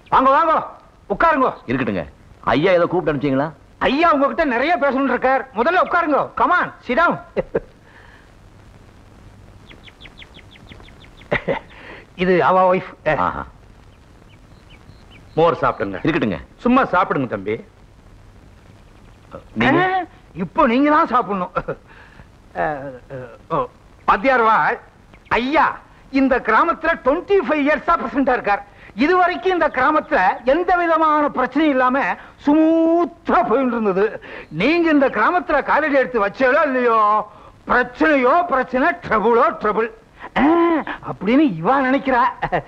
வாங்க வாங்க உட்காருங்க இருக்கட்டுங்க ஐயா ஏதோ கூப்பிட்டு அனுப்பிச்சீங்களா ஐயா உங்ககிட்ட நிறைய பேசணும் இருக்கார் முதல்ல உட்காருங்க கமான் சிடம் இது அவ ஒய்ஃப் ஆஹா மோர் சாப்பிடுங்க இருக்கட்டுங்க சும்மா சாப்பிடுங்க தம்பி நீங்க இப்போ நீங்க தான் சாப்பிடணும் அஹ், அஹ், ஓ, வாத்தியார்வா ஐயா இந்த கிராமத்துல 25 ஃபைவ் இயர்ஸா பிரசிடண்டா இருக்கார் இது வரைக்கும் இந்த கிராமத்துல எந்த விதமான பிரச்சனையும் இல்லாம ஸ்மூத்தா போயிட்டு இருந்தது நீங்க இந்த கிராமத்துல காலடி எடுத்து வச்சோ இல்லையோ பிரச்சனையோ பிரச்சனை ட்ரபுளோ ட்ரபுள் அப்படின்னு இவா நினைக்கிறா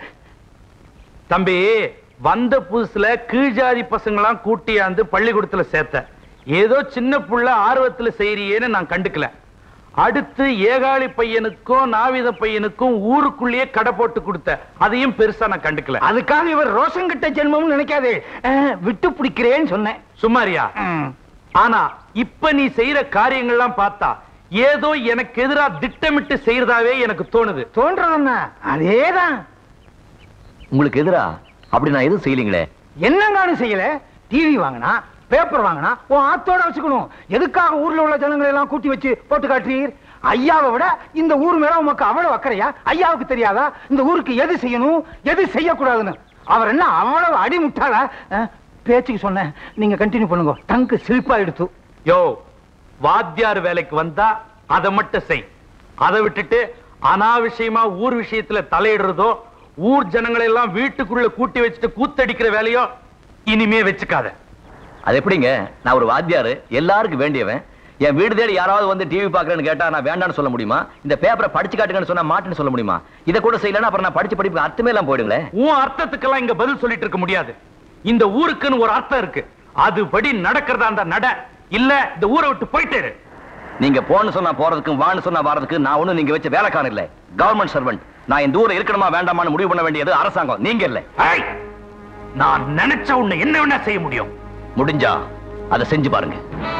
தம்பி வந்த புதுசுல கீழ்ஜாதி பசங்களாம் கூட்டியாந்து பள்ளிக்கூடத்துல சேர்த்த ஏதோ சின்ன புள்ள ஆர்வத்துல செய்யறியேன்னு நான் கண்டுக்கல அடுத்து ஏகாளி பையனுக்கும் நாவித பையனுக்கும் ஊருக்குள்ளேயே கடை போட்டு கொடுத்த அதையும் பெருசா நான் கண்டுக்கல அதுக்காக இவர் ரோஷம் கிட்ட ஜென்மம்னு நினைக்காதே அஹ், விட்டு பிடிக்கிறேன்னு சொன்னேன் சும்மாரியா ம். ஆனா இப்ப நீ செய்யற காரியங்கள்லாம் பார்த்தா ஏதோ எனக்கு எதிரா திட்டமிட்டு செய்யறதாவே எனக்கு தோணுது தோன்றது என்ன அதேதான் உங்களுக்கு எதிரா அப்படி நான் எதுவும் செய்யலீங்களே என்னங்கானு செய்யல டிவி வாங்கினா பேப்பர் வாங்கினா உன் ஆத்தோட வச்சுக்கணும் எதுக்காக ஊர்ல உள்ள ஜனங்களை எல்லாம் கூட்டி வச்சு போட்டு காட்டுறீர் ஐயாவை விட இந்த ஊர் மேல உமக்கு அவ்வளவு அக்கறையா ஐயாவுக்கு தெரியாதா இந்த ஊருக்கு எது செய்யணும் எது செய்யக்கூடாதுன்னு அவர் என்ன அவ்வளவு அடி முட்டாளா அஹ், பேச்சுக்கு சொன்னேன் நீங்க கண்டினியூ பண்ணுங்க டங்கு சிலிப்பா எடுத்து யோ வாத்தியார் வேலைக்கு வந்தா அதை மட்டும் செய் அதை விட்டுட்டு அனாவசியமா ஊர் விஷயத்துல தலையிடுறதோ ஊர் ஜனங்களை எல்லாம் வீட்டுக்குள்ள கூட்டி வச்சுட்டு கூத்தடிக்கிற வேலையோ இனிமே வச்சுக்காத அது எப்படிங்க நான் ஒரு வாத்தியாரு எல்லாருக்கும் வேண்டியவன் என் வீடு தேடி யாராவது வந்து டிவி பாக்குறேன்னு கேட்டா நான் வேண்டாம்னு சொல்ல முடியுமா இந்த பேப்பரை படிச்சு காட்டுங்கன்னு சொன்னா மாட்டேன்னு சொல்ல முடியுமா இதை கூட செய்யலன்னா அப்புறம் நான் படிச்சு படிப்பு அர்த்தமே எல்லாம் போயிடுங்களே உன் அர்த்தத்துக்கெல்லாம் இங்க பதில் சொல்லிட்டு இருக்க முடியாது இந்த ஊருக்குன்னு ஒரு அர்த்தம் இருக்கு அதுபடி நடக்கிறதா அந்த நட இல்ல இந்த ஊரை விட்டு போயிட்டு இரு. நீங்க போன்னு சொன்னா போறதுக்கும் வான்னு சொன்னா வரதுக்கு நான் ஒண்ணும் நீங்க வச்ச வேலைக்காரன் இல்ல கவர்மெண்ட் சர்வெண்ட் நான் இந்த ஊர்ல இருக்கணுமா வேண்டாமான்னு முடிவு பண்ண வேண்டியது அரசாங்கம் நீங்க இல்ல ஏய், நான் நினைச்ச உன்னை என்ன வேணா செய்ய முடியும் முடிஞ்சா அதை செஞ்சு பாருங்க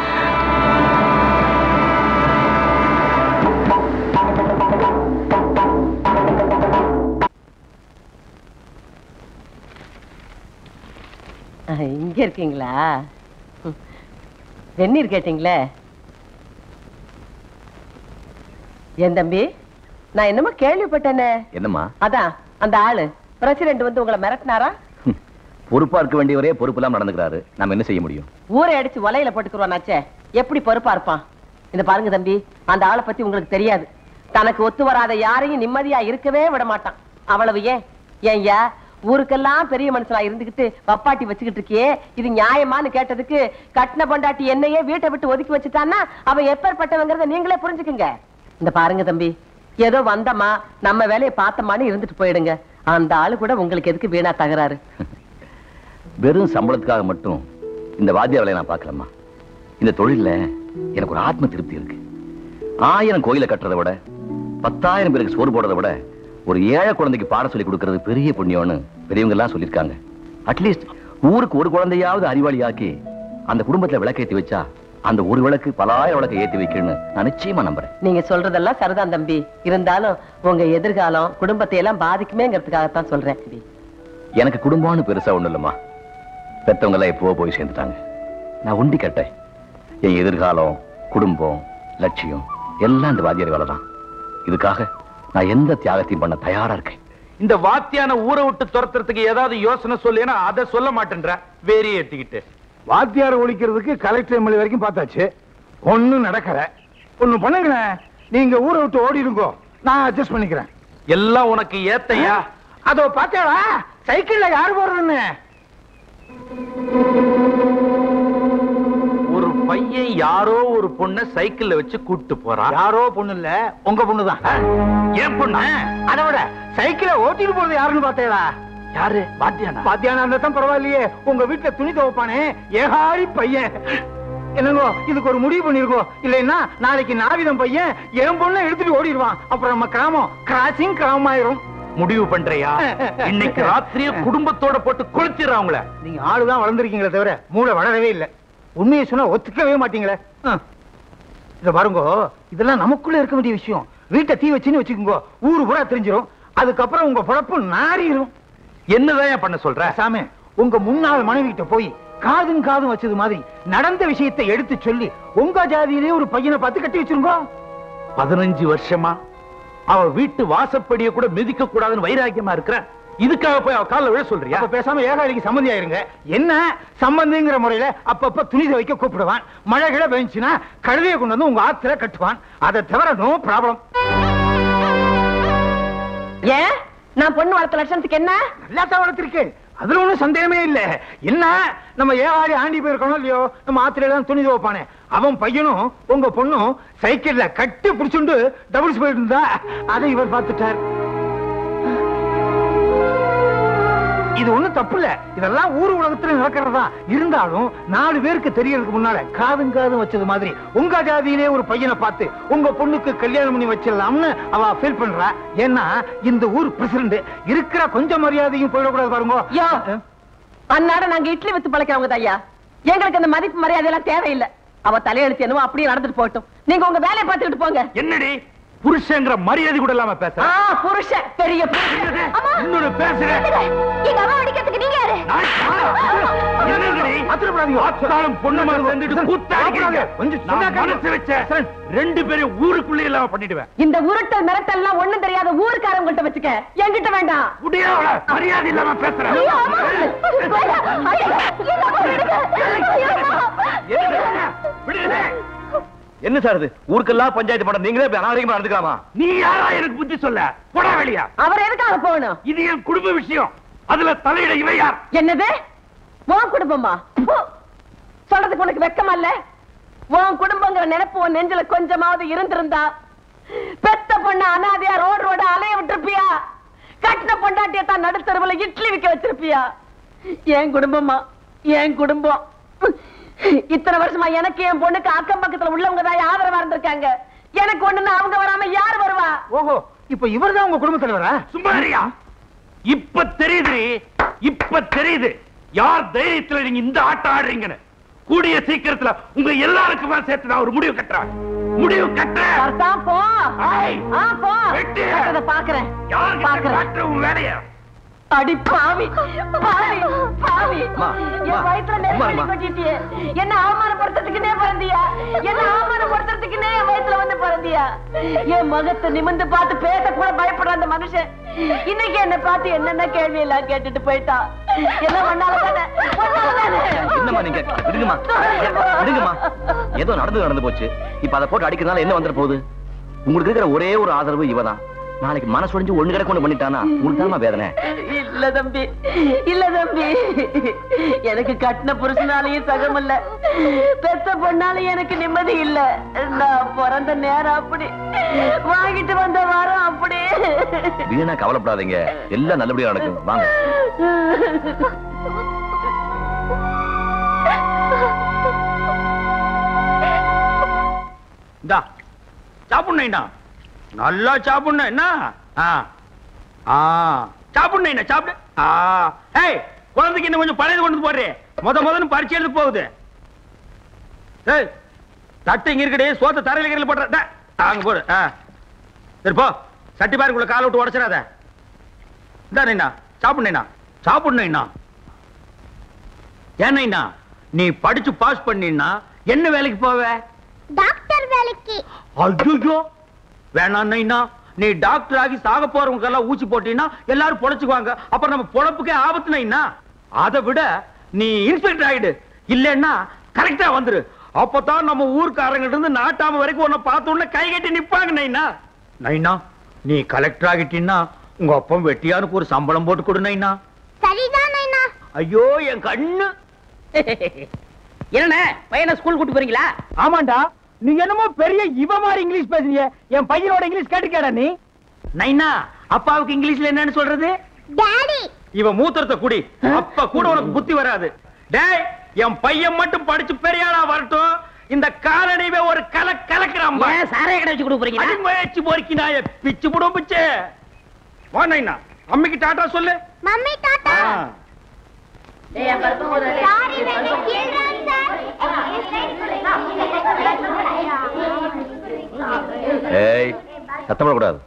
அஹ், இங்க இருக்கீங்களா ம். வெந்நீர் கேட்டீங்களே என் தம்பி நான் என்னமோ கேள்விப்பட்டேனே என்னம்மா அதான் அந்த ஆளு பிரசிடென்ட் வந்து உங்களை மிரட்டினாரா பொறுப்பா இருக்க வேண்டியவரே பொறுப்பு இல்லாம நடந்துக்கிறாரு நம்ம என்ன செய்ய முடியும் ஊரை அடிச்சு வலையில போட்டுக்குருவானாச்சே எப்படி பொறுப்பா இருப்பான் இந்த பாருங்க தம்பி அந்த ஆளை பத்தி உங்களுக்கு தெரியாது தனக்கு ஒத்து வராத யாரையும் நிம்மதியா இருக்கவே விட மாட்டான் அவ்வளவு ஏன் ஏன்யா ஊருக்கெல்லாம் பெரிய மனுஷனா இருந்துகிட்டு வப்பாட்டி வச்சுக்கிட்டு இருக்கியே இது நியாயமான்னு கேட்டதுக்கு கட்டின பொண்டாட்டி என்னையே வீட்டை விட்டு ஒதுக்கி வச்சுட்டான்னா அவன் எப்பேற்பட்டவங்கிறத நீங்களே புரிஞ்சுக்குங்க இந்த பாருங்க தம்பி ஏதோ வந்தமா நம்ம வேலையை பார்த்தமான்னு இருந்துட்டு போயிடுங்க அந்த ஆளு கூட உங்களுக்கு எதுக்கு வீணா தகராறு வெறும் சம்பளத்துக்காக மட்டும் இந்த வாத்திய வேலையை நான் பார்க்கலம்மா இந்த தொழில்ல எனக்கு ஒரு ஆத்ம திருப்தி இருக்கு ஆயிரம் கோயிலை கட்டுறதை விட பத்தாயிரம் பேருக்கு சோறு போடுறதை விட ஒரு ஏழை குழந்தைக்கு பாடம் சொல்லி கொடுக்கறது பெரிய புண்ணியம்னு பெரியவங்க எல்லாம் சொல்லியிருக்காங்க அட்லீஸ்ட் ஊருக்கு ஒரு குழந்தையாவது அறிவாளியாக்கி அந்த குடும்பத்துல விளக்கேத்தி வச்சா அந்த ஒரு விளக்கு பலாயிரம் விளக்கு ஏத்தி வைக்கணும்னு நான் நிச்சயமா நம்புறேன் நீங்க சொல்றதெல்லாம் சரிதான் தம்பி இருந்தாலும் உங்க எதிர்காலம் குடும்பத்தை எல்லாம் பாதிக்குமேங்கிறதுக்காகத்தான் சொல்றேன் எனக்கு குடும்பம்னு பெருசா ஒண்ணு இல்லம்மா பெத்தவங்க எல்லாம் எப்போ போய் சேர்ந்துட்டாங்க நான் உண்டி கேட்டேன் என் எதிர்காலம் குடும்பம் லட்சியம் எல்லாம் இந்த வாத்தியார் வேலை தான் இதுக்காக நான் எந்த தியாகத்தையும் பண்ண தயாரா இருக்கேன் இந்த வாத்தியான ஊரை விட்டு துரத்துறதுக்கு ஏதாவது யோசனை சொல்லேன்னா அதை சொல்ல மாட்டேன்ற வேறே ஏத்திக்கிட்டு வாத்தியார் ஒழிக்கிறதுக்கு கலெக்டர் எம்எல்ஏ வரைக்கும் பார்த்தாச்சு ஒண்ணும் நடக்கல ஒண்ணு பண்ணுங்களேன் நீங்க ஊரை விட்டு ஓடிடுங்கோ நான் அட்ஜஸ்ட் பண்ணிக்கிறேன் எல்லாம் உனக்கு ஏத்தையா அதோ பாத்தியாடா சைக்கிள்ல யார் போறதுன்னு ஒரு பையன் யாரோ ஒரு பொண்ண சைக்கிள்ல வச்சு கூட்டு போறான் யாரோ பொண்ணு இல்ல உங்க பொண்ணுதான் ஏன் பொண்ணு அதை விட சைக்கிளை ஓட்டிட்டு போறது யாருன்னு பாத்தீங்களா யாரு வாத்தியானா பாத்தியானா இருந்தா தான் பரவாயில்லையே உங்க வீட்டுல துணி துவைப்பானே ஏகாரி பையன் என்னங்கோ இதுக்கு ஒரு முடிவு பண்ணிருக்கோம் இல்லைன்னா நாளைக்கு நாவிதம் பையன் என் பொண்ணை எடுத்துட்டு ஓடிடுவான் அப்புறம் நம்ம கிராமம் கிராசிங் கிராமம் ஆயிரும் முடிவு பண்றியா இன்னைக்கு ராத்திரியே குடும்பத்தோட போட்டு கொளுத்திடுறாங்கள நீங்க ஆளுதான் வளர்ந்துருக்கீங்களே தவிர மூளை வளரவே இல்ல உண்மையை சொன்னா ஒத்துக்கவே மாட்டீங்களே ஹம். இத பாருங்க இதெல்லாம் நமக்குள்ள இருக்க வேண்டிய விஷயம் வீட்டை தீ வச்சுன்னு வச்சுக்கோங்க ஊரு பூரா தெரிஞ்சிரும் அதுக்கப்புறம் உங்க பொழப்பு நாரிரும் என்னதான் பண்ண சொல்ற சாமி உங்க முன்னாள் மனைவி கிட்ட போய் காதும் காதும் வச்சது மாதிரி நடந்த விஷயத்தை எடுத்து சொல்லி உங்க ஜாதியிலே ஒரு பையனை பார்த்து கட்டி வச்சிருங்க பதினஞ்சு வருஷமா அவ வீட்டு வாசப்படிய கூட மிதிக்க கூடாதுன்னு வைராக்கியமா இருக்கிற இதுக்காக போய் அவ கால்ல விழ சொல்றியா அப்ப பேசாம ஏகாலிக்கு சம்மந்தி ஆயிருங்க என்ன சம்பந்திங்கிற முறையில அப்பப்ப துணி துவைக்க கூப்பிடுவான் மழை கிழ பெஞ்சுனா கழுதையை கொண்டு வந்து உங்க ஆத்துல கட்டுவான் அதை தவிர நோ ப்ராப்ளம் ஏன் நான் பொண்ணு வளர்த்த லட்சணத்துக்கு என்ன நல்லா தான் வளர்த்திருக்கேன் அதுல ஒண்ணும் சந்தேகமே இல்ல என்ன நம்ம ஏவாரி ஆண்டி போயிருக்கணும் இல்லையோ நம்ம ஆத்திரையில தான் துணி துவைப்பானே அவன் பையனும் உங்க பொண்ணும் சைக்கிள்ல கட்டி புடிச்சுண்டு டபுள்ஸ் போயிட்டு இருந்தா அதை இவர் பார்த்துட்டார் இது ஒண்ணும் தப்பு இல்ல இதெல்லாம் ஊர் உலகத்துல நடக்கிறதா இருந்தாலும் நாலு பேருக்கு தெரியறதுக்கு முன்னால காதும் காதும் வச்சது மாதிரி உங்க ஜாதியிலே ஒரு பையனை பார்த்து உங்க பொண்ணுக்கு கல்யாணம் பண்ணி வச்சிடலாம்னு அவ ஃபீல் பண்றா ஏன்னா இந்த ஊர் பிரசிடண்ட் இருக்கிற கொஞ்சம் மரியாதையும் போயிடக்கூடாது பாருங்க யோ அன்னாட நாங்க இட்லி வித்து பழைக்கிறவங்க ஐயா எங்களுக்கு அந்த மதிப்பு மரியாதை எல்லாம் தேவையில்லை அவ தலையெழுத்து என்னவோ அப்படியே நடந்துட்டு போகட்டும் நீங்க உங்க வேலையை பார்த்துக்கிட்டு போங்க என்னடி புருஷங்கிற மரியாதை கூட இல்லாம பேசுற ஆ புருஷன் பெரிய புருஷன் அம்மா. இன்னொன்னு பேசுறேன் எங்க அம்மா அடிக்கிறதுக்கு நீங்க யாரு என்னங்கடி? ஆத்திரப்படாதீங்க. ஆத்தாளும் பொண்ணு மாதிரி சேர்ந்துட்டு கூத்தாடிக்கிறீங்க. கொஞ்சம் நான் சொன்னா கேளு. மனசு வச்ச ரெண்டு பேரும் ஊருக்குள்ளே இல்லாம பண்ணிடுவேன் இந்த உருட்டல் மிரட்டல் எல்லாம் ஒண்ணும் தெரியாத ஊருக்காரங்கள்ட்ட வச்சுக்க என்கிட்ட வேண்டாம் முடியாத மரியாதை இல்லாம பேசுறேன் ஐயோ, அம்மா. வேண்டாம். ஐயோ, எங்க அம்மா விடுங்க. ஐயோ, அம்மா. விடுதலை. என்ன சார் இது ஊருக்கெல்லாம் பஞ்சாயத்து படம் நீங்களே இப்படி அநாகரிகமா நடந்துக்கலாமா நீ யாரா எனக்கு புத்தி சொல்ல போடா வெளியா அவர் எதுக்காக போகணும் இது என் குடும்ப விஷயம் அதுல தலையிட இவ யார் என்னது உன் குடும்பமா பு. சொல்றதுக்கு உனக்கு வெக்கமா இல்ல உன் குடும்பங்கிற நினைப்பு உன் நெஞ்சில கொஞ்சமாவது இருந்திருந்தா பெத்த பொண்ண அனாதையா ரோடு ரோட அலைய விட்டுருப்பியா கட்டின பொண்டாட்டிய தான் நடுத்தருவுல இட்லி விக்க வச்சிருப்பியா என் குடும்பமா என் குடும்பம் இத்தனை வருஷமா எனக்கு என் பொண்ணுக்கு அக்கம் பக்கத்துல உள்ளவங்க தான் ஆதரவா இருந்திருக்காங்க எனக்கு ஒண்ணுன்னு அவங்க வராம யார் வருவா ஓஹோ இப்ப இவர்தான் உங்க குடும்ப தலைவரா சும்மா இருயா. இப்ப தெரியுது இப்ப தெரியுது யார் தைரியத்துல நீங்க இந்த ஆட்டம் ஆடுறீங்கன்னு கூடிய சீக்கிரத்துல உங்க எல்லாருக்குமே சேர்த்து நான் ஒரு முடிவு கட்டுறேன் முடிவு கட்டுறேன் கர்த்தா போ ஐய். ஆ போ வெட்டு. கட்டுறத பாக்குறேன் யாருக்கு பாக்குறேன் காட்டுற உன் வேலைய அடி பாவி பாவி பாவி அம்மா, என் அம்மா, வயித்துல அம்மா, நெருப்படி அம்மா. கொட்டிட்டியே என்ன அவமானப்படுத்துறதுக்குனே பிறந்தியா என்ன அவமானப்படுத்துறதுக்குனே என் வயித்துல வந்து பிறந்தியா என் முகத்தை நிமிந்து பார்த்து பேச கூட பயப்படுற அந்த மனுஷன் இன்னைக்கு என்ன பார்த்து என்னென்ன கேள்வி எல்லாம் கேட்டுட்டு போயிட்டா என்ன பண்ணால தானே ஒன்னால தானே என்னம்மா நீங்க விடுங்கம்மா விடுங்கம்மா ஏதோ நடந்து நடந்து போச்சு இப்ப அதை போட்டு அடிக்கிறதுனால என்ன வந்துட போகுது உங்களுக்கு இருக்கிற ஒரே ஒரு ஆதரவு இவதான் நாளைக்கு மனசு ஒடிஞ்சு ஒண்ணு கிடக்க ஒண்ணு பண்ணிட்டானா உங்களுக்கு தானம்மா வேதனை இல்ல தம்பி இல்ல தம்பி எனக்கு கட்டின புருஷனாலையும் சகம் இல்ல பெத்த பொண்ணாலையும் எனக்கு நிம்மதி இல்ல நான் பிறந்த நேரம் அப்படி வாங்கிட்டு வந்த வாரம் அப்படி வீணா கவலைப்படாதீங்க எல்லாம் நல்லபடியா நடக்கும் வாங்க இந்தா சாப்பிடணும்டா நல்லா சாப்பிடணும் என்ன ஆ ஆ சாப்பிடணும் என்ன சாப்பிடு ஆ ஏய் குழந்தைக்கு இன்னும் கொஞ்சம் பழையது கொண்டு வந்து போடுறே முத முதன்னு பரிச்சை எழுத போகுது ஏய் தட்டு இங்க இருக்கடே சோத்த தரையில கீரையில போடுற டே, அங்க போடு ஆ சரி போ சட்டி பாருக்குள்ள காலை விட்டு உடச்சிடாத இந்தா நைனா சாப்பிடணும்னா சாப்பிடணும்னா ஏன்னா நீ படிச்சு பாஸ் பண்ணினா என்ன வேலைக்கு போவ டாக்டர் வேலைக்கு ஐயோ வேணாம் நைனா நீ டாக்டர் ஆகி சாக போறவங்க எல்லாம் ஊசி போட்டீங்கன்னா எல்லாரும் பொழைச்சுக்குவாங்க அப்புறம் நம்ம பொழப்புக்கே ஆபத்து நைனா அதை விட நீ இன்ஸ்பெக்டர் ஆயிடு இல்லன்னா கரெக்டா வந்துரு அப்பதான் நம்ம ஊர்க்காரங்கிட்ட இருந்து நாட்டாம வரைக்கும் உன்னை பார்த்த உடனே கை கட்டி நிப்பாங்க நைனா நைனா நீ கலெக்டர் ஆகிட்டீன்னா உங்க அப்பா வெட்டியானுக்கு ஒரு சம்பளம் போட்டு கொடு நைனா சரிதான் நைனா ஐயோ என் கண்ணு என்னண்ணே பையனை ஸ்கூல் கூட்டு போறீங்களா ஆமாண்டா நீங்க என்னமோ பெரிய இவ மாதிரி இங்கிலீஷ் பேசுறீங்க என் பையனோட இங்கிலீஷ் கேட்டுக்கேடா நீ நைனா அப்பாவுக்கு இங்கிலீஷ்ல என்னன்னு சொல்றது டாடி இவ மூத்திரத்தை குடி அப்ப கூட உனக்கு புத்தி வராது டேய் என் பையன் மட்டும் படிச்சு பெரிய ஆளா வரட்டும் இந்த காலனிவே ஒரு கல கலக்குறான் பாரு. சாரைய கடை வச்சு கொடுக்க போறீங்களா அடி முயற்சி போரிக்கு நாய பிச்சு புடும் பிச்சு வாண்ணா அம்மிக்கு டாட்டா சொல்லு மம்மி டாடா ஆ. சாரி நைனா கீழ்றான் சார் ஏய் சத்தம் போடக்கூடாது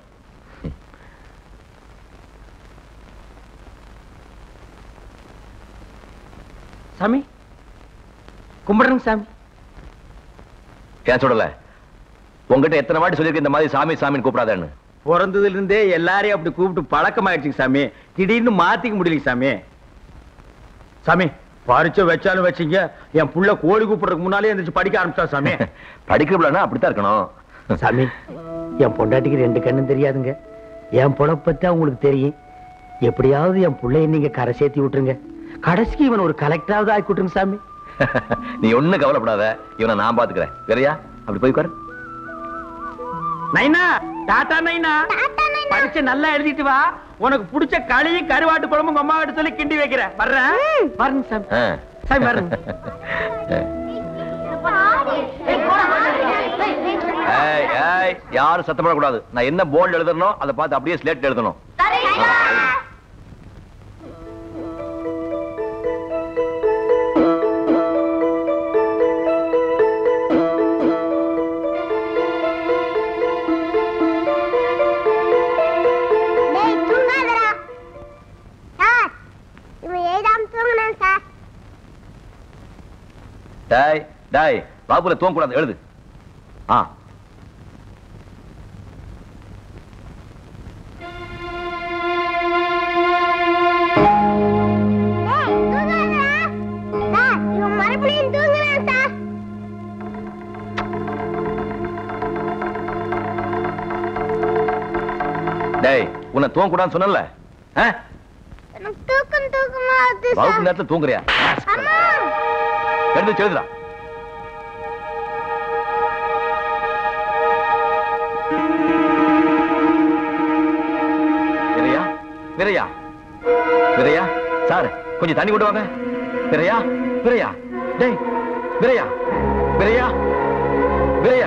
சாமி கும்பிடுறேங்க சாமி ஏன் சொல்லல உங்ககிட்ட எத்தனை வாட்டி சொல்லியிருக்க இந்த மாதிரி சாமி சாமின்னு கூப்பிடாதேன்னு பிறந்ததுல இருந்தே எல்லாரையும் அப்படி கூப்பிட்டு பழக்கமாயிடுச்சுங்க சாமி திடீர்னு மாத்திக்க முடியலைங்க சாமி சாமி பரிச்சை வச்சாலும் வச்சீங்க என் புள்ள கோழி கூப்பிடுறதுக்கு முன்னாலே எந்திரிச்சு படிக்க ஆரம்பிச்சா சாமி படிக்கிறப்பலன்னா அப்படித்தான் இருக்கணும் சாமி என் பொண்டாட்டிக்கு ரெண்டு கண்ணும் தெரியாதுங்க என் பொழப்பத்தி உங்களுக்கு தெரியும் எப்படியாவது என் பிள்ளைய நீங்க கரை சேர்த்தி விட்டுருங்க கடைசிக்கு இவன் ஒரு கலெக்டராவது ஆக்கி விட்டுருங்க சாமி நீ ஒண்ணும் கவலைப்படாத இவனை நான் பாத்துக்கிறேன் வேறையா அப்படி போய் உட்காரு நைனா டாடா நைனா பரிச்சை நல்லா எழுதிட்டு வா உனக்கு பிடிச்ச களியும் கருவாட்டு குழம்பும் உங்க அம்மா கிட்ட சொல்லி கிண்டி வைக்கிறேன் வர்றேன் வரணும் சாமி ஆ. சாமி வரணும் ஏய், ஏய், யாரும் சத்தப்படக்கூடாது நான் என்ன போர்டு எழுதணும் அதை பார்த்து அப்படியே ஸ்லேட் எழுதணும் டேய் தூங்காதடா சார் இவன் எழுதாம தூங்கினான் சார் டாய் டாய் பாபுல தூங்க கூடாது எழுது ஆ டேய் தூங்காதடா சார் இவன் மறுபடியும் தூங்குறான் சார் டேய் உன்னை தூங்க கூடாதுன்னு சொன்னல எனக்கு தூக்கம் தூக்கமா வருது வகுப்பு சார் நேரத்துல தூங்குறியா அம்மா எழுந்து எழுதுடா விரையா விரையா விரையா சார் கொஞ்சம் தண்ணி கொண்டு வாங்க விரையா விரையா டேய் விரையா விரையா விரையா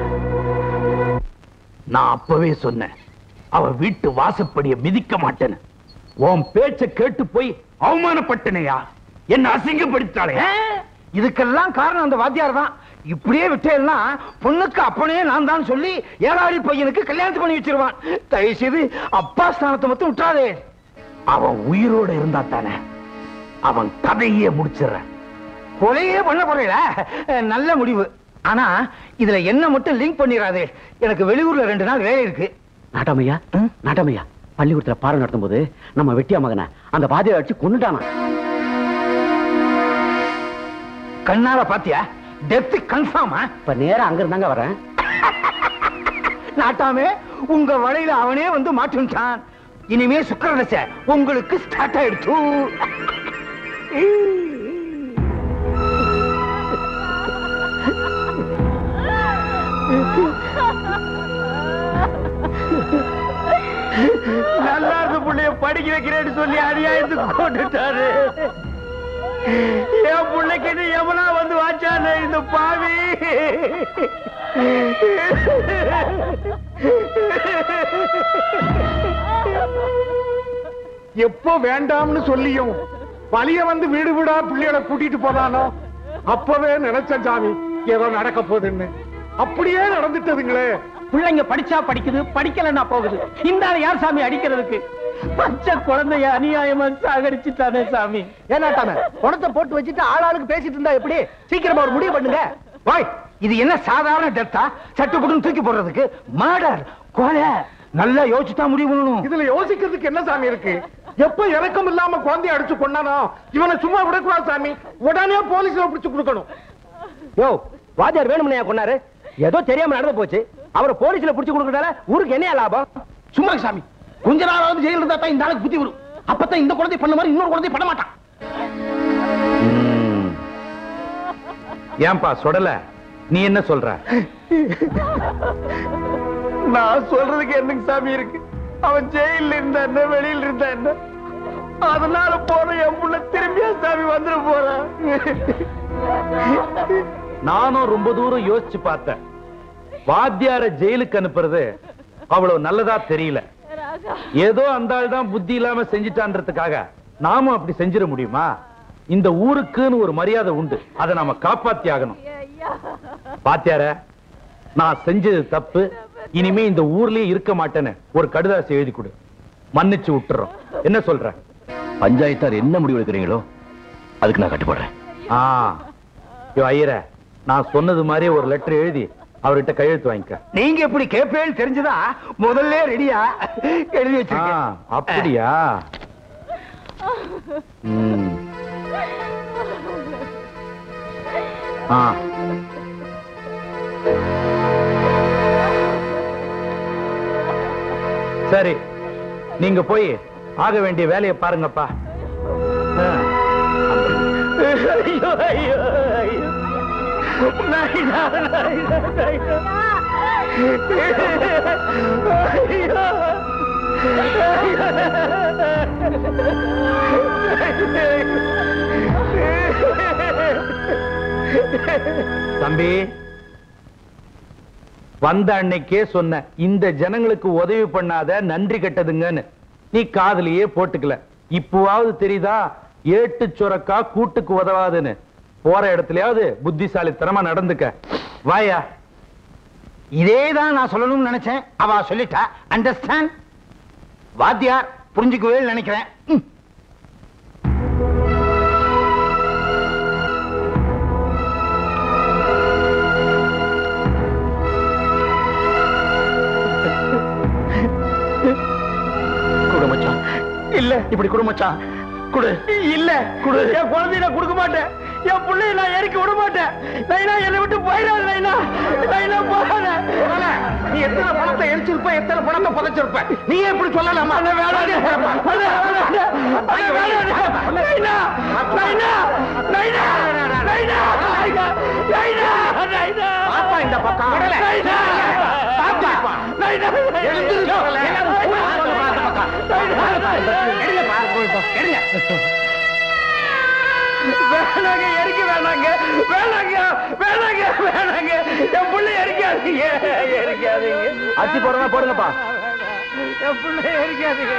நான் அப்பவே சொன்னேன் அவ வீட்டு வாசப்படிய மிதிக்க மாட்டேன்னு உன் பேச்ச கேட்டு போய் அவமானப்பட்டனையா என்ன அசிங்கப்படுத்தாளே இதுக்கெல்லாம் காரணம் அந்த வாத்தியார் தான் இப்படியே விட்டேன்னா பொண்ணுக்கு அப்பனே நான் தான் சொல்லி ஏழாடி பையனுக்கு கல்யாணத்து பண்ணி வச்சிருவான் தயவு செய்து அப்பா ஸ்தானத்தை மட்டும் விட்டாதே அவன் உயிரோட இருந்தா தானே அவன் கதையே முடிச்சிடுறேன் கொலையே பண்ண போறீல நல்ல முடிவு ஆனா இதுல என்ன மட்டும் லிங்க் பண்ணிடாதே எனக்கு வெளியூர்ல ரெண்டு நாள் வேலை இருக்கு நாட்டாமையா நாட்டாமையா பள்ளிக்கூடத்துல பாடம் நடத்தும் போது நம்ம வெட்டியா மகனை அந்த பாதையை அடிச்சு கொண்டுட்டானா கண்ணால பாத்தியா டெப்த் கன்ஃபார்மா இப்ப நேரா அங்க இருந்தாங்க வரேன் நாட்டாமே உங்க வலையில அவனே வந்து மாட்டுட்டான் இனிமே சுக்கரதசை உங்களுக்கு ஸ்டார்ட் ஆயிடுச்சு நல்லா இருந்த புள்ளைய படிக்க வைக்கிறேன்னு சொல்லி அநியாயத்துக்கு கொண்டுட்டாரு என் பிள்ளைக்கு எவனா வந்து வாச்சானே இந்த பாவி எப்போ வேண்டாம்னு சொல்லியும் வலிய வந்து வீடு வீடா பிள்ளைகளை கூட்டிட்டு போனானோ அப்பவே நினைச்சேன் சாமி ஏதோ நடக்க போகுதுன்னு அப்படியே நடந்துட்டதுங்களே பிள்ளைங்க படிச்சா படிக்குது படிக்கலன்னா போகுது இந்த ஆளை யார் சாமி அடிக்கிறதுக்கு பச்சை குழந்தைய அநியாயமா சாகடிச்சுட்டானே சாமி ஏனாட்டாம பணத்தை போட்டு வச்சுட்டு ஆளாளுக்கு பேசிட்டு இருந்தா எப்படி சீக்கிரமா ஒரு முடிவு பண்ணுங்க வாய் இது என்ன சாதாரண டெத்தா சட்டு புட்டுன்னு தூக்கி போடுறதுக்கு மர்டர் கொலை நல்லா யோசிச்சு தான் முடிவு பண்ணணும் இதுல யோசிக்கிறதுக்கு என்ன சாமி இருக்கு எப்ப இறக்கம் இல்லாம குழந்தைய அடிச்சு கொண்டானோ இவனை சும்மா விடக்கூடாது சாமி உடனே போலீஸ்ல பிடிச்சு கொடுக்கணும் யோ வாத்தியார் வேணும்னையா கொண்டாரு ஏதோ தெரியாம நடந்து போச்சு அவரை போலீஸ்ல புடிச்சு கொடுக்கறதால ஊருக்கு என்ன லாபம் சும்மா இரு சாமி கொஞ்ச நாளாவது ஜெயில இருந்தா தான் இந்த ஆளுக்கு புத்தி வரும் அப்பதான் இந்த குழந்தை பண்ண மாதிரி இன்னொரு குழந்தை பண்ண மாட்டான் ம். ஏன்பா சொடல நீ என்ன சொல்ற நான் சொல்றதுக்கு என்னங்க சாமி இருக்கு அவன் ஜெயில இருந்தா என்ன வெளியில இருந்தா என்ன அதனால போன என் புள்ள திரும்பியா சாமி வந்துட போறான் நானும் ரொம்ப தூரம் யோசிச்சு பார்த்தேன் வாத்தியார ஜெயிலுக்கு அனுப்புறது அவ்வளவு நல்லதா தெரியல ஏதோ அந்த ஆள் தான் புத்தி இல்லாம செஞ்சுட்டான்றதுக்காக நாமும் அப்படி செஞ்சிட முடியுமா இந்த ஊருக்குன்னு ஒரு மரியாதை உண்டு அதை நாம காப்பாத்தி ஆகணும் பாத்தியார நான் செஞ்சது தப்பு இனிமே இந்த ஊர்லயே இருக்க மாட்டேன்னு ஒரு கடுதாசி எழுதி கொடு மன்னிச்சு விட்டுறோம் என்ன சொல்ற பஞ்சாயத்தார் என்ன முடிவு எடுக்கிறீங்களோ அதுக்கு நான் கட்டுப்படுறேன் ஆ யோ ஐயர நான் சொன்னது மாதிரி ஒரு லெட்டர் எழுதி அவர்கிட்ட கையெழுத்து வாங்கிக்க நீங்க இப்படி கேப்பேன்னு தெரிஞ்சுதா முதல்ல ரெடியா எழுதி ஆ, வச்சிருக்கேன் அப்படியா ம். ஆ சரி நீங்க போய் ஆக வேண்டிய வேலையை பாருங்கப்பா ஆ. ஐயோ ஐயோ ஐயோ நாயினா, நாயினா, நாயினா. ஐயோ. தம்பி வந்த அன்னைக்கே சொன்ன இந்த ஜனங்களுக்கு உதவி பண்ணாத நன்றி கெட்டதுங்கன்னு நீ காதுலயே போட்டுக்கல இப்பவாவது தெரியுதா ஏட்டு சுரக்கா கூட்டுக்கு உதவாதுன்னு போற இடத்துலயாவது புத்திசாலித்தனமா நடந்துக்க வாயா இதேதான் நான் சொல்லணும்னு நினைச்சேன் அவ சொல்லிட்டா அண்டர்ஸ்டாண்ட் வாத்தியார் புரிஞ்சுக்கவே நினைக்கிறேன் ம். குடு மச்சான் இல்ல இப்படி குடு மச்சான் குடு இல்ல குடு என் குழந்தைய நான் கொடுக்க மாட்டேன் என் பிள்ளைய நான் எரிக்க விட மாட்டேன் நைனா என்னை விட்டு போயிடாது நைனா நைனா போகாத போகல. நீ எத்தனை பணத்தை எரிச்சிருப்ப எத்தனை பணத்தை புதைச்சிருப்ப நீ எப்படி சொல்லலாமா பாப்பா இந்த பக்கம் விடல. பாப்பா. எழுந்திரு சொல்லல. பாப்பா இந்த பக்கம். எடுங்கப்பா. எடுங்க. வேணாங்க எரிக்க வேணாங்க வேணாங்க வேணாங்க வேணாங்க என் பிள்ளை எரிக்காதீங்க எரிக்காதீங்க அத்தி போடுறதா போடுங்கப்பா என் பிள்ளை எரிக்காதீங்க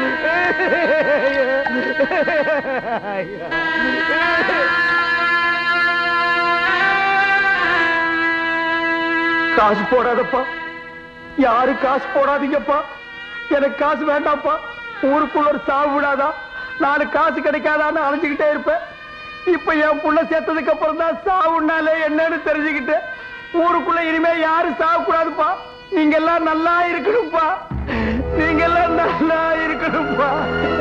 காசு போடாதப்பா யாரு காசு போடாதீங்கப்பா எனக்கு காசு வேண்டாம்ப்பா ஊருக்குள்ள ஒரு சாவு விடாதா நாலு காசு கிடைக்காதான்னு அலைஞ்சுக்கிட்டே இருப்பேன் இப்ப என் புள்ள சேர்த்ததுக்கு அப்புறம் தான் சாவுனாலே என்னன்னு தெரிஞ்சுக்கிட்டேன் ஊருக்குள்ள இனிமே யாரும் சாக கூடாதுப்பா நீங்க எல்லாம் நல்லா இருக்கணும்ப்பா நீங்க எல்லாம் நல்லா இருக்கணும்ப்பா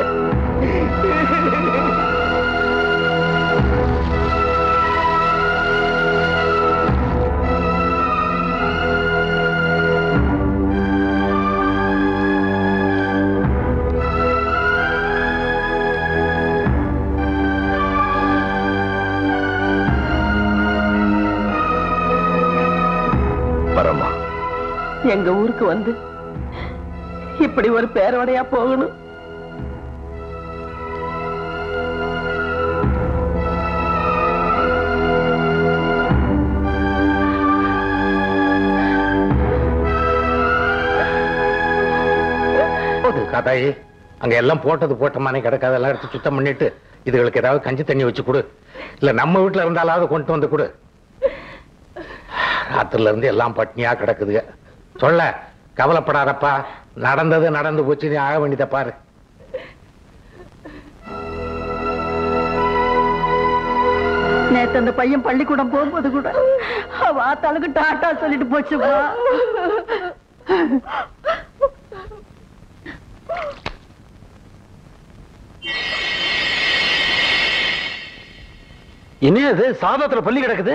பரமா எங்க ஊருக்கு வந்து இப்படி ஒரு பேரோடையா போகணும் போது காத்தாயி அங்க எல்லாம் போட்டது போட்ட மாதிரி கிடக்காத எல்லாம் எடுத்து சுத்தம் பண்ணிட்டு இதுகளுக்கு ஏதாவது கஞ்சி தண்ணி வச்சு கொடு இல்ல நம்ம வீட்டுல இருந்தாலாவது கொண்டு வந்து கொடு ராத்திரில இருந்து எல்லாம் பட்னியா கிடக்குதுங்க சொல்ல கவலைப்படாதப்பா நடந்தது நடந்து போச்சு நீ ஆக வேண்டியதை பாரு நேத்து அந்த பையன் பள்ளிக்கூடம் போகும்போது கூட அவ ஆத்தாளுக்கு டாட்டா சொல்லிட்டு போச்சுப்பா என்ன அது சாதத்துல பள்ளி கிடக்குது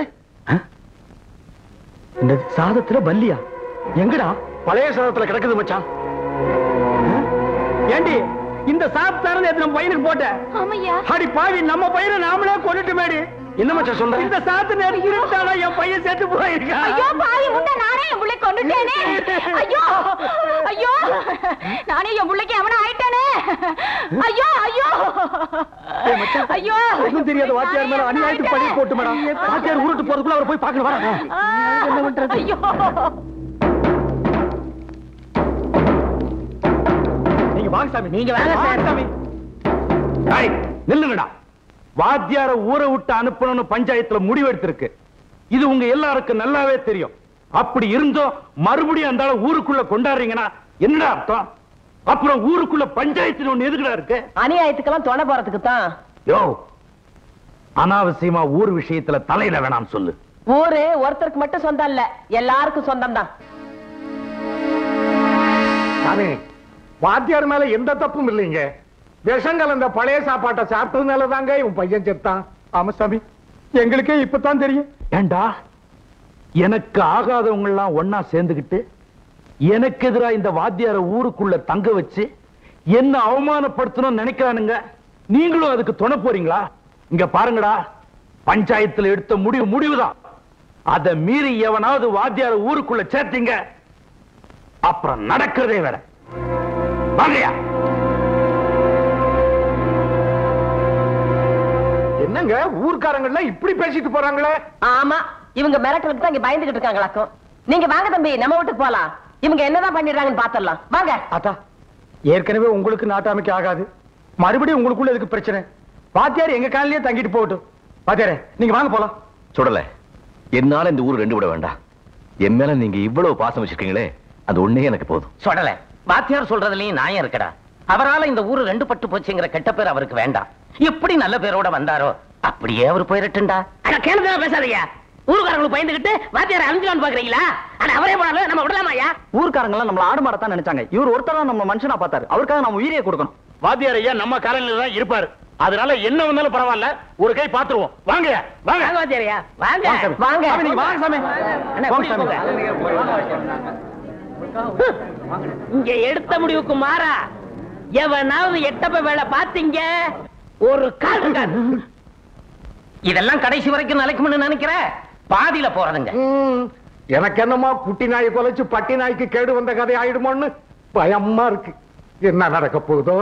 இந்த சாதத்துல பல்லியா எங்கடா பழைய சாதத்துல கிடக்குது மச்சான் ஆ? ஏண்டி இந்த சாப்பிட்டாரு நேத்து நம்ம பையனுக்கு போட்ட ஆமையா அடி பாவி நம்ம பையனை நாமளே கொண்டுட்டு மேடி என்ன மச்சான் சொல்ற இந்த சாத்து நேரம் இருந்தாடா என் பையன் செத்து போயிருக்கான் ஐயோ பாவி முண்டை நானே என் புள்ளை கொண்டுட்டேனே ஐயோ ஐயோ நானே என் புள்ளைக்கு அவன ஆயிட்டேனே ஐயோ ஐயோ ஐயோ ஒண்ணும் தெரியாத வாத்தியார் மேல அநியாயத்துக்கு பழி போட்டு மேடம் வாத்தியார் உருட்டு போறதுக்குள்ள அவரை போய் பார்க்கணும் வர என்ன பண்றது ஐயோ நீங்க வாங்க சாமி நீங்க வாங்க சாமி டேய், நில்லுங்கடா வாத்தியார ஊரை விட்டு அனுப்பணும்னு பஞ்சாயத்துல முடிவெடுத்திருக்கு இது உங்க எல்லாருக்கும் நல்லாவே தெரியும் அப்படி இருந்தோ மறுபடியும் அந்த ஆளை ஊருக்குள்ள கொண்டாடுறீங்கன்னா என்னடா அர்த்தம் அப்புறம் ஊருக்குள்ள பஞ்சாயத்து ஒண்ணு எதுக்குடா இருக்கு அநியாயத்துக்கெல்லாம் துணை போறதுக்கு தான் யோ அனாவசியமா ஊர் விஷயத்துல தலையில வேணாம் சொல்லு ஊரு ஒருத்தருக்கு மட்டும் சொந்தம் இல்ல எல்லாருக்கும் சொந்தம் தான் சாமி வாத்தியார் மேல எந்த தப்பும் இல்லைங்க விஷம் கலந்த பழைய சாப்பாட்டை சாப்பிட்டதுனால தாங்க இவன் பையன் செத்தான் ஆமா சாமி எங்களுக்கே இப்பதான் தெரியும் ஏண்டா எனக்கு ஆகாதவங்க எல்லாம் ஒன்னா சேர்ந்துகிட்டு எனக்கு எதிரா இந்த வாத்தியார ஊருக்குள்ள தங்க வச்சு என்ன அவமானப்படுத்தணும்னு நினைக்கிறானுங்க நீங்களும் அதுக்கு துணை போறீங்களா இங்க பாருங்கடா பஞ்சாயத்துல எடுத்த முடிவு முடிவுதான் அதை மீறி எவனாவது வாத்தியார ஊருக்குள்ள சேர்த்தீங்க அப்புறம் நடக்கிறதே வேற வாங்கயா என்னங்க ஊர்க்காரங்க இப்படி பேசிட்டு போறாங்களே ஆமா இவங்க மிரட்டலுக்கு தான் இங்க பயந்துகிட்டு இருக்காங்களாக்கும் நீங்க வாங்க தம்பி நம்ம வீட்டுக்கு போலாம் இவங்க என்னதான் பண்ணிடுறாங்கன்னு பாத்திரலாம் வாங்க அத்தா ஏற்கனவே உங்களுக்கு நாட்டாமைக்கு ஆகாது மறுபடியும் உங்களுக்குள்ள எதுக்கு பிரச்சனை வாத்தியார் எங்க காலையிலேயே தங்கிட்டு போகட்டும் வாத்தியாரே நீங்க வாங்க போலாம் சுடல என்னால இந்த ஊர் ரெண்டு விட வேண்டாம் என் மேல நீங்க இவ்வளவு பாசம் வச்சிருக்கீங்களே அது ஒண்ணே எனக்கு போதும் சொல்லல வாத்தியார் சொல்றதுலயும் நியாயம் இருக்கடா அவரால இந்த ஊரு ரெண்டு பட்டு போச்சுங்கிற கெட்ட பேர் அவருக்கு வேண்டாம் எப்படி நல்ல பேரோட வந்தாரோ அப்படியே அவர் போயிரட்டுண்டா அட கேளுங்க பேசாதீங்க ஊருக்காரங்களுக்கு பயந்துகிட்டு வாத்தியார் அழிஞ்சிலான்னு பாக்குறீங்களா ஆனா அவரே போனாலும் நம்ம விடலாமாயா ஊர்க்காரங்க எல்லாம் நம்மள ஆடு மாடத்தான் நினைச்சாங்க இவர் ஒருத்தர் தான் நம்ம மனுஷனா பார்த்தாரு அவருக்காக நம்ம உயிரியை கொடுக்கணும் வாத்தியார் ஐயா நம்ம காலனில தான் இருப்பாரு அதனால என்ன வந்தாலும் பரவாயில்ல ஒரு கை பாத்துருவோம் வாங்க வாங்க வாங்க வாத்தியாரையா வாங்க வாங்க சாமி, நீங்க வாங்க சாமி அண்ணா, வாங்க சாமி ஹம், இங்க எடுத்த முடிவுக்கு மாறா எவனாவது எட்டப்ப வேலை பாத்தீங்க ஒரு கால் இருக்காது. இதெல்லாம் கடைசி வரைக்கும் நிலைக்கும்னு நினைக்கிற பாதியில போறதுங்க ம், எனக்கு என்னமோ குட்டி நாய் கொலைச்சு பட்டி நாய்க்கு கேடு வந்த கதை ஆயிடுமோன்னு பயமா இருக்கு என்ன நடக்க போகுதோ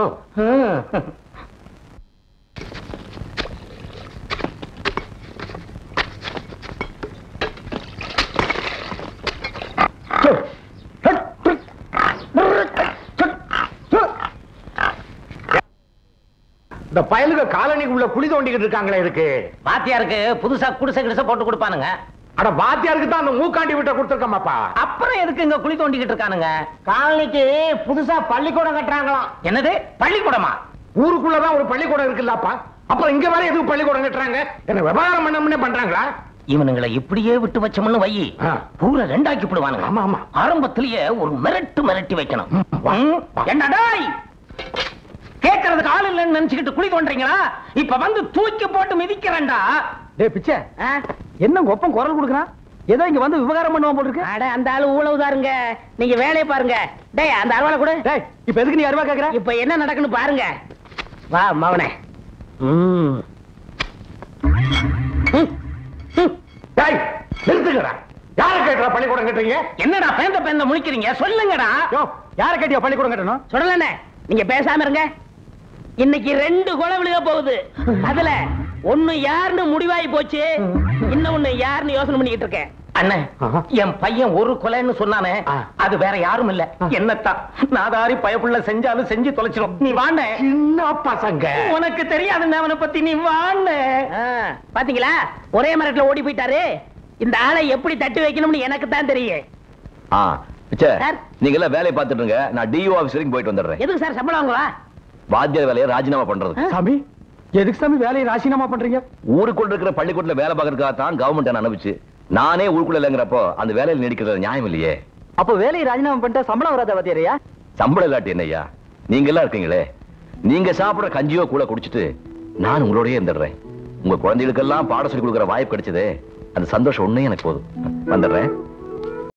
இந்த பயலுக காலனிக்குள்ள குழி தோண்டிக்கிட்டு இருக்காங்களே இருக்கு வாத்தியாருக்கு புதுசா குடிசை கிடிசை போட்டு கொடுப்பானுங்க அட வாத்தியாருக்கு தான் அந்த மூக்காண்டி விட்ட கொடுத்துருக்கமாப்பா அப்புறம் எதுக்கு இங்க குழி தோண்டிக்கிட்டு இருக்கானுங்க காலனிக்கு புதுசா பள்ளிக்கூடம் கட்டுறாங்களாம் என்னது பள்ளிக்கூடமா ஊருக்குள்ளதான் ஒரு பள்ளிக்கூடம் இருக்குல்லப்பா அப்புறம் இங்க வர எதுக்கு பள்ளிக்கூடம் கட்டுறாங்க என்ன விவகாரம் பண்ண பண்றாங்களா இவனுங்களை இப்படியே விட்டு வச்சோம்னு வை ஆ. பூரா ரெண்டாக்கி போடுவானுங்க ஆமா, ஆமா. ஆரம்பத்திலேயே ஒரு மிரட்டு மிரட்டி வைக்கணும் ம், என்ன டேய் கேட்கறதுக்கு ஆள் இல்லைன்னு நினைச்சுக்கிட்டு குழி தோன்றீங்களா இப்ப வந்து தூக்கி போட்டு மிதிக்கிறேன்டா டேய் பிச்சை ஆ? என்ன உங்க ஒப்பம் குரல் கொடுக்குறான் ஏதோ இங்க வந்து விவகாரம் பண்ணுவான் போல இருக்கு அட அந்த ஆளு ஊழவுதாருங்க நீங்க வேலையை பாருங்க டேய் அந்த அருவாளை கூட டேய் இப்ப எதுக்கு நீ அருவா கேக்குற இப்ப என்ன நடக்குன்னு பாருங்க வா மவனே ம். ம். ம். டேய் நிறுத்துக்கடா யார கேட்கற பள்ளிக்கூடம் கட்டுறீங்க என்னடா பேந்த பேந்த முழிக்கிறீங்க சொல்லுங்கடா யோ யார கேட்டியா பள்ளிக்கூடம் கட்டணும் சுடலண்ணே நீங்க பேசாம இருங்க இன்னைக்கு ரெண்டு கொலை விழுக போகுது அதுல ஒண்ணு யாருன்னு முடிவாகி போச்சு இன்னொன்னு யாருன்னு யோசனை பண்ணிக்கிட்டு இருக்கேன் அண்ணே ஆஹா. என் பையன் ஒரு கொலைன்னு சொன்னானே ஆ. அது வேற யாரும் இல்ல என்னத்தான் நாதாரி பயப்புள்ள செஞ்சாலும் செஞ்சு தொலைச்சிடும் நீ வாண்ணே சின்ன பசங்க உனக்கு தெரியாதுன்னு அவனை பத்தி நீ வாண்ணே ஆ, பாத்தீங்களா ஒரே மரத்துல ஓடி போயிட்டாரு இந்த ஆளை எப்படி தட்டி வைக்கணும்னு எனக்கு தான் தெரியும் ஆ பிச்சை சார். நீங்க எல்லாம் வேலையை பார்த்துட்டு இருங்க நான் டிஓ ஆபீஸ் வரைக்கும் போயிட்டு வந்துடுறேன் எதுக்கு சார் சம்பளம் வாங்குவா வாத்தியார் வேலையை ராஜினாமா பண்றது சாமி எதுக்கு சாமி வேலையை ராசினாமா பண்றீங்க ஊருக்குள்ள இருக்கிற பள்ளிக்கூடத்துல வேலை பார்க்கறதுக்காக தான் கவர்மெண்ட் என்ன அனுப்பிச்சு நானே ஊருக்குள்ள இல்லைங்கிறப்போ அந்த வேலையில் நீடிக்கிறது நியாயம் இல்லையே அப்ப வேலையை ராஜினாமா பண்ணிட்டா சம்பளம் வராத வாத்தியாரையா சம்பளம் இல்லாட்டி என்னய்யா நீங்க எல்லாம் இருக்கீங்களே நீங்க சாப்பிடுற கஞ்சியோ கூட குடிச்சிட்டு நான் உங்களோடயே இருந்துடுறேன் உங்க குழந்தைகளுக்கெல்லாம் பாடம் சொல்லி கொடுக்குற வாய்ப்பு கிடைச்சதே அந்த சந்தோஷம் ஒண்ணே எனக்கு போதும் வந்துடுறேன்